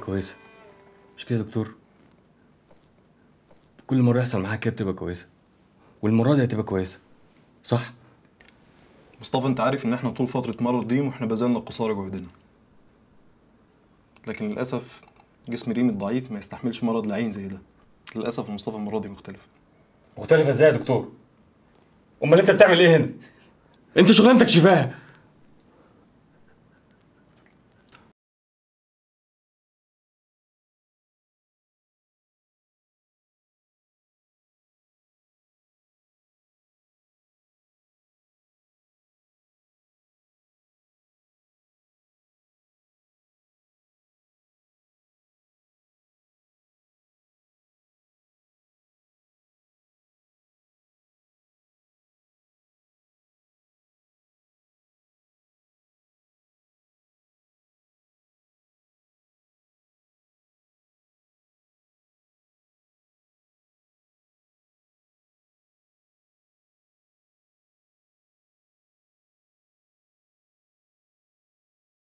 كويسه مش كده يا دكتور كل مره يحصل معاك كده بتبقى كويسه والمره دي هتبقى كويسه صح مصطفى انت عارف ان احنا طول فتره مرض ديم واحنا بذلنا قصارى جهدنا لكن للاسف جسم ريم الضعيف ما يستحملش مرض لعين زي ده للاسف مصطفى المره دي مختلفه مختلفه ازاي يا دكتور امال انت بتعمل ايه هنا انت شغلانتك شفاها